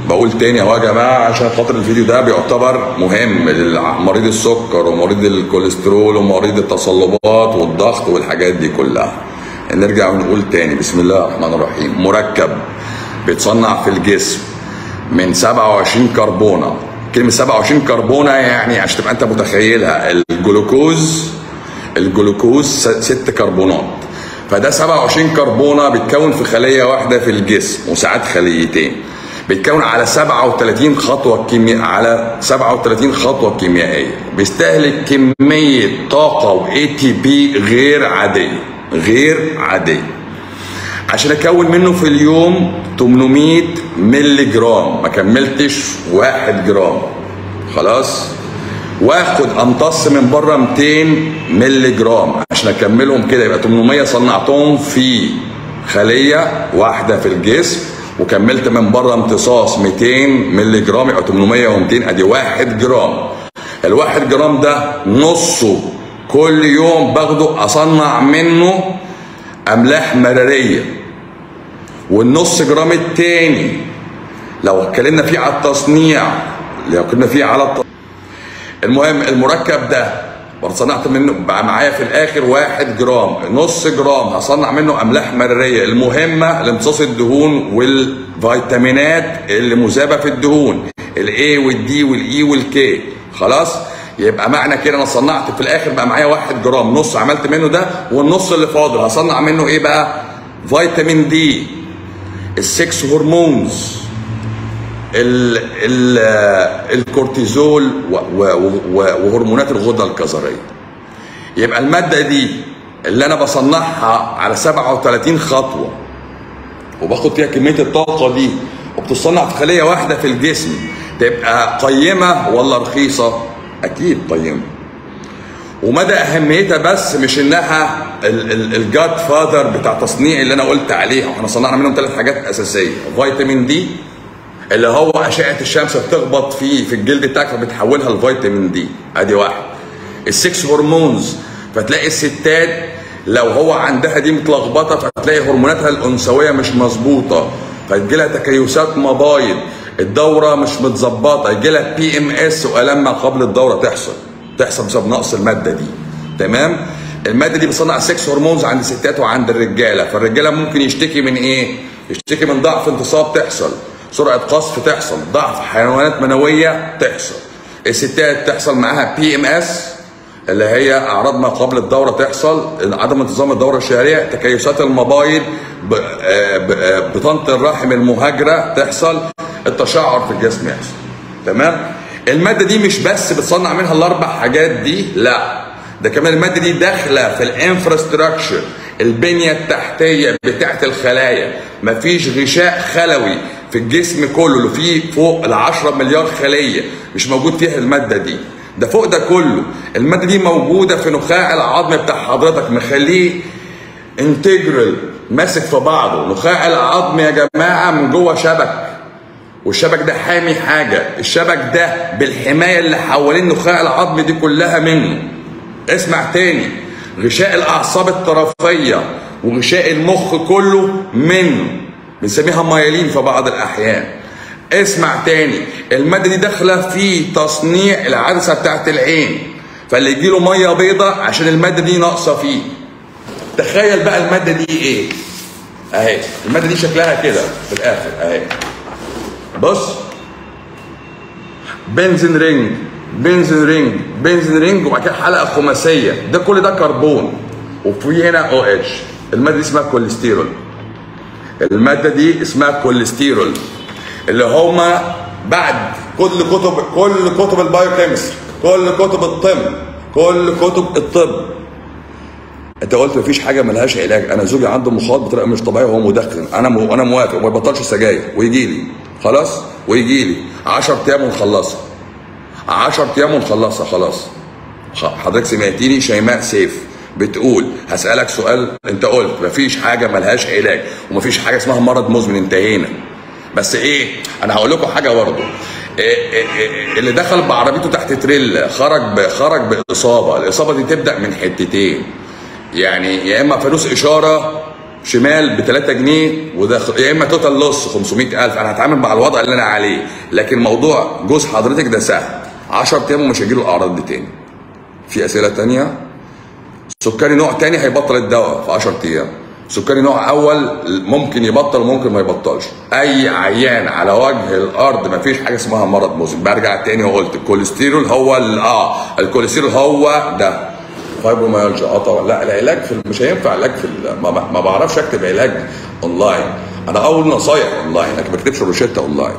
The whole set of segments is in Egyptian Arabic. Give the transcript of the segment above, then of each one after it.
بقول تاني اهو يا جماعه عشان خاطر الفيديو ده بيعتبر مهم لمريض السكر ومريض الكوليسترول ومريض التصلبات والضغط والحاجات دي كلها نرجع ونقول تاني بسم الله الرحمن الرحيم مركب بيتصنع في الجسم من 27 كربونه كلمه 27 كربونه يعني عشان تبقى انت متخيلها الجلوكوز الجلوكوز ست كربونات فده 27 كربونه بيتكون في خليه واحده في الجسم وساعات خليتين بيتكون على 37 خطوه كيمياء على 37 خطوه كيميائيه بيستهلك كميه طاقه واي تي بي غير عاديه غير عاديه عشان اكون منه في اليوم 800 مللي جرام ما كملتش 1 جرام خلاص واخد امتص من بره 200 مللي جرام عشان اكملهم كده يبقى 800 صنعتهم في خليه واحده في الجسم وكملت من بره امتصاص 200 مللي جرام يبقى 800 و200 ادي 1 جرام الواحد جرام ده نصه كل يوم باخده اصنع منه املاح مراريه والنص جرام التاني لو اتكلمنا فيه على التصنيع لو اتكلمنا فيه على التصنيع المهم المركب ده صنعت منه بقى معايا في الاخر واحد جرام نص جرام هصنع منه املاح مراريه المهمه لامتصاص الدهون والفيتامينات اللي مذابه في الدهون الاي والدي والاي والكي خلاص يبقى معنى كده انا صنعت في الاخر بقى معايا واحد جرام نص عملت منه ده والنص اللي فاضل هصنع منه ايه بقى فيتامين دي السكس هرمونز ال ال الكورتيزول وهرمونات الغده الكظريه يبقى الماده دي اللي انا بصنعها على 37 خطوه وباخد فيها كميه الطاقه دي وبتصنع في خليه واحده في الجسم تبقى قيمه ولا رخيصه؟ اكيد قيمه ومدى اهميتها بس مش انها الجاد فاذر بتاع تصنيع اللي انا قلت عليها واحنا صنعنا منهم ثلاث حاجات اساسيه فيتامين دي اللي هو اشعه الشمس بتخبط فيه في الجلد بتاعك فبتحولها لفيتامين دي ادي واحد السكس هرمونز فتلاقي الستات لو هو عندها دي متلخبطه فتلاقي هرموناتها الانثويه مش مظبوطه فتجي لها تكيسات مبايض الدوره مش متظبطه يجي لها بي ام اس والام ما قبل الدوره تحصل تحصل بسبب نقص الماده دي تمام الماده دي بتصنع سكس هرمونز عند الستات وعند الرجاله فالرجاله ممكن يشتكي من ايه يشتكي من ضعف انتصاب تحصل سرعه قصف تحصل ضعف حيوانات منويه تحصل الستات تحصل معاها بي ام اس اللي هي اعراض ما قبل الدوره تحصل عدم انتظام الدوره الشهريه تكيسات المبايض بطانه الرحم المهاجره تحصل التشعر في الجسم يحصل تمام الماده دي مش بس بتصنع منها الاربع حاجات دي لا ده كمان الماده دي داخله في الانفراستراكشر البنيه التحتيه بتاعت الخلايا مفيش غشاء خلوي في الجسم كله اللي فيه فوق ال 10 مليار خليه مش موجود فيها الماده دي ده فوق ده كله الماده دي موجوده في نخاع العظم بتاع حضرتك مخليه انتجرال ماسك في بعضه نخاع العظم يا جماعه من جوه شبك والشبك ده حامي حاجه الشبك ده بالحمايه اللي حوالين نخاع العظم دي كلها منه اسمع تاني غشاء الاعصاب الطرفيه وغشاء المخ كله منه بنسميها مايلين في بعض الاحيان اسمع تاني الماده دي داخله في تصنيع العدسه بتاعت العين فاللي يجي له ميه بيضة عشان الماده دي ناقصه فيه تخيل بقى الماده دي ايه اهي الماده دي شكلها كده في الاخر اهي بص بنزين رينج بنزين رينج بنزين رينج وبعد كده حلقه خماسيه ده كل ده كربون وفي هنا او اتش الماده دي اسمها كوليسترول الماده دي اسمها كوليسترول اللي هما بعد كل كتب كل كتب البايوكيمستري كل كتب الطب كل كتب الطب انت قلت مفيش حاجه ملهاش علاج انا زوجي عنده مخاط بطريقه مش طبيعيه وهو مدخن انا م... انا موافق وما يبطلش سجاير ويجي لي خلاص ويجي لي 10 ايام ونخلصها 10 ايام ونخلصها خلاص حضرتك سمعتيني شيماء سيف بتقول هسألك سؤال انت قلت مفيش حاجة ملهاش علاج ومفيش حاجة اسمها مرض مزمن انتهينا بس ايه انا هقول لكم حاجة برضه إيه إيه إيه اللي دخل بعربيته تحت تريلا خرج ب... خرج باصابه الاصابه دي تبدا من حتتين يعني يا اما فانوس اشاره شمال ب 3 جنيه وده خ- يا اما توتال لوس 500000 انا هتعامل مع الوضع اللي انا عليه لكن موضوع جوز حضرتك ده سهل 10 ايام ومش هيجيله الاعراض دي تاني في اسئله تانية سكري نوع تاني هيبطل الدواء في 10 ايام سكري نوع اول ممكن يبطل وممكن ما يبطلش اي عيان على وجه الارض ما فيش حاجه اسمها مرض مزمن برجع تاني وقلت الكوليسترول هو ال- اه الكوليسترول هو ده فايبروميالجيا اه طبعا لا العلاج في مش هينفع علاج في ال- ما, ما ما بعرفش اكتب علاج اونلاين انا اول نصايح اونلاين لكن ما بكتبش روشته اونلاين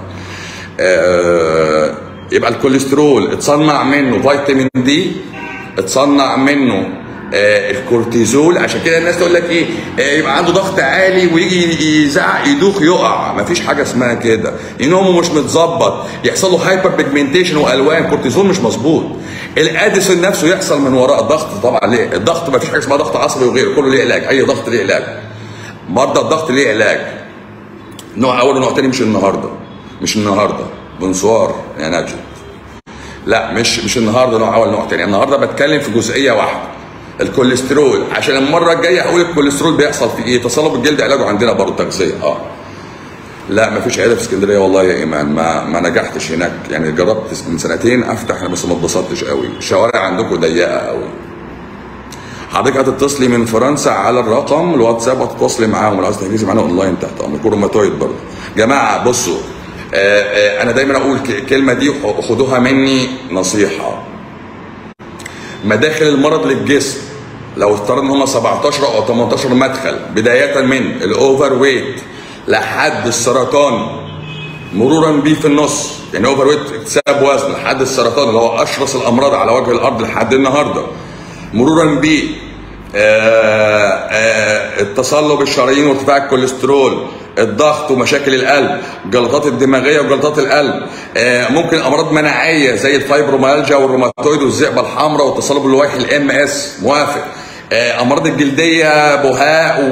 آه، يبقى الكوليسترول اتصنع منه فيتامين دي اتصنع منه آه، الكورتيزول عشان كده الناس تقول لك ايه آه، يبقى عنده ضغط عالي ويجي يزعق يدوخ يقع مفيش حاجه اسمها كده نومه مش متظبط يحصل له هايبر بيجمنتيشن والوان كورتيزول مش مظبوط الاديسون نفسه يحصل من وراء الضغط طبعا ليه الضغط مفيش حاجه اسمها ضغط عصبي وغيره كله ليه علاج اي ضغط ليه علاج مرضى الضغط ليه علاج نوع اول ونوع تاني مش النهارده مش النهارده بنصوار يا نجم لا مش مش النهارده نوع اول نوع تاني النهارده بتكلم في جزئيه واحده الكوليسترول عشان المره الجايه هقول الكوليسترول بيحصل في ايه تصلب الجلد علاجه عندنا برضه تغذيه اه لا ما فيش عياده في اسكندريه والله يا ايمان ما ما نجحتش هناك يعني جربت من سنتين افتح بس ما اتبسطتش قوي الشوارع عندكم ضيقه قوي حضرتك هتتصلي من فرنسا على الرقم الواتساب هتتواصلي معاهم لو عايز تحجزي معانا اونلاين تحت امر روماتويد برضه جماعه بصوا آه آه انا دايما اقول ك- الكلمه دي خدوها مني نصيحه مداخل المرض للجسم لو افترضنا ان هم 17 او 18 مدخل بدايه من الاوفر ويت لحد السرطان مرورا بيه في النص يعني اوفر ويت اكتساب وزن لحد السرطان اللي هو اشرس الامراض على وجه الارض لحد النهارده مرورا بيه آه، آه، التصلب الشرايين وارتفاع الكوليسترول الضغط ومشاكل القلب جلطات الدماغيه وجلطات القلب آه، ممكن امراض مناعيه زي الفايبروميالجيا والروماتويد والذئبه الحمراء والتصلب اللويحي الام اس موافق آه، امراض الجلديه بهاء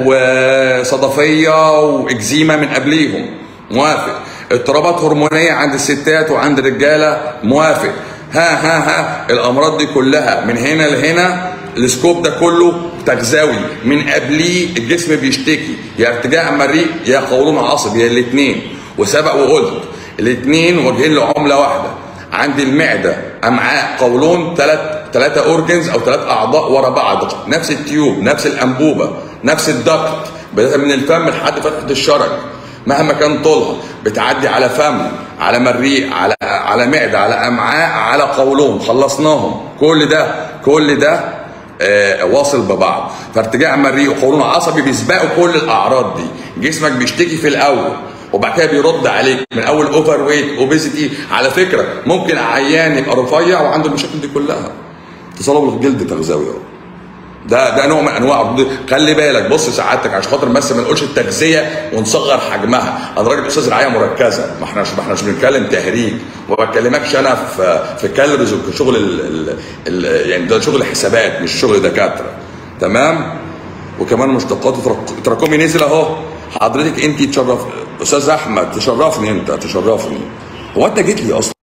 وصدفيه واكزيما من قبليهم موافق اضطرابات هرمونيه عند الستات وعند الرجاله موافق ها ها ها الامراض دي كلها من هنا لهنا السكوب ده كله تغذوي من قبليه الجسم بيشتكي يا ارتجاع مريء يا قولون عصبي يا الاثنين وسبق وقلت الاثنين وجهين لعمله واحده عند المعده امعاء قولون ثلاث ثلاثه اورجنز او ثلاث اعضاء ورا بعض نفس التيوب نفس الانبوبه نفس الدكت بدايه من الفم لحد فتحه الشرج مهما كان طولها بتعدي على فم على مريء على على معده على امعاء على قولون خلصناهم كل ده كل ده آه واصل ببعض فارتجاع مريء وقولون عصبي بيسبقوا كل الاعراض دي جسمك بيشتكي في الاول وبعد كده بيرد عليك من اول اوفر ويت اوبيزيتي على فكره ممكن عيان يبقى رفيع وعنده المشاكل دي كلها تصلب الجلد تغذوي اهو ده ده نوع من انواع الردود خلي بالك بص سعادتك عشان خاطر بس ما نقولش التغذيه ونصغر حجمها انا راجل استاذ رعايه مركزه ما احناش ما احناش بنتكلم تهريج وما بتكلمكش انا في في كالوريز وشغل ال ال ال يعني ده شغل حسابات مش شغل دكاتره تمام وكمان مشتقات تراك- تراكمي نزل اهو حضرتك انت تشرف استاذ احمد تشرفني انت تشرفني هو انت جيت لي اصلا